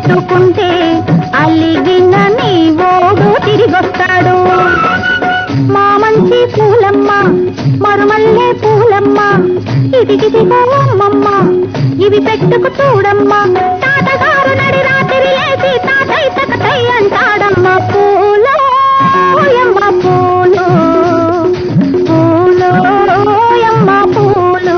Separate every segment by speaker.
Speaker 1: పెట్టుకుంటే అలిగిన నీ ఓడు తిరిగొస్తాడు మా మంచి పూలమ్మ మరుమల్లే పూలమ్మ ఇదిగిదిగో అమ్మమ్మ ఇవి పెట్టుకు చూడమ్మ తాతగారు నడి రాత్రి లేచి తాతయ్య తకతై అంటాడమ్మ పూలో ఓయమ్మ పూలు పూలు ఓయమ్మ పూలు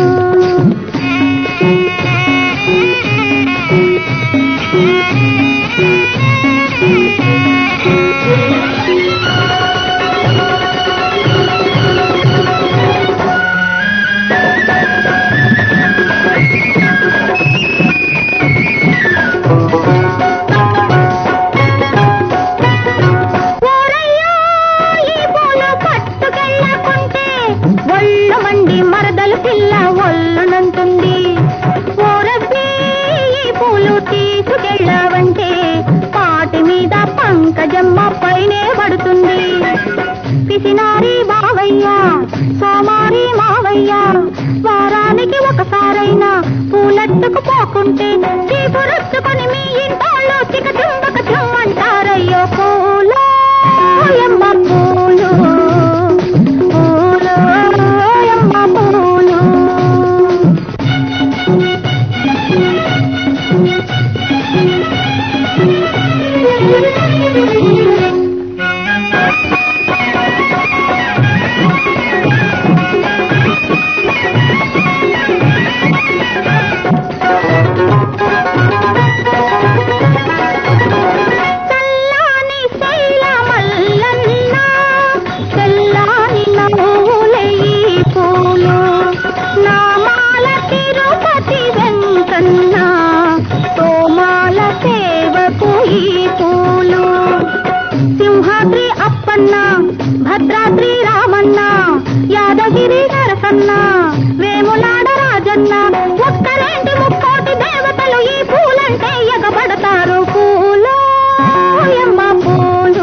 Speaker 1: ఓరయ్యో, ఈ పూలు పట్టుకెళ్ళకుంటే ఒళ్ళు మండి మరదలు పిల్ల ఒళ్ళునంటుంది ఓరబ్బీ ఈ పూలు తీసుకెళ్ళావంటే పాటి మీద పంకజమ్మ పైనే పడుతుంది పిసినారి బావయ్య సోమారి మావయ్య వారానికి ఒకసారైనా పూలెత్తుకు పోకుంటే చీపురొత్తుకొని మీ ఇంటోళ్ళు చిక చుంబక చుమ్మంటారయ్యో పూలు ఓయమ్మ పూలు పూలు ఓయమ్మ పూలు చల్లాని శైల మల్లన్న తెల్లాని నవ్వులయి పూలు నామాల తిరుపతి వెంకన్న తోమాల సేవకు ఈ పూలు సింహాద్రి అప్పన్న భద్రాద్రి రామన్న యాదగిరి నరసన్న వేములాడ రాజన్న ఒక్కరేంటి ముక్కోటి దేవతలు ఈ పూలంటే ఎగబడతారు పూలు ఎమ్మ పూలు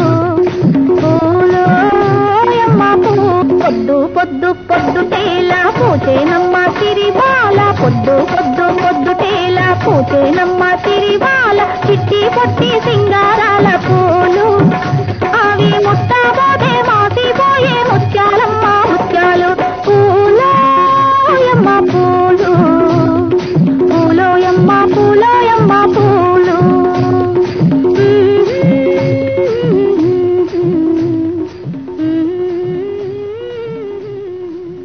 Speaker 1: పూలు ఎమ్మ పూలు పొద్దు పొద్దు పొద్దు తేలా పూచేనమ్మ తిరివాల పొద్దు పొద్దు పొద్దు తేలా పూచేనమ్మ తిరివాల చిట్టి పొట్టి సింగారాల పూలు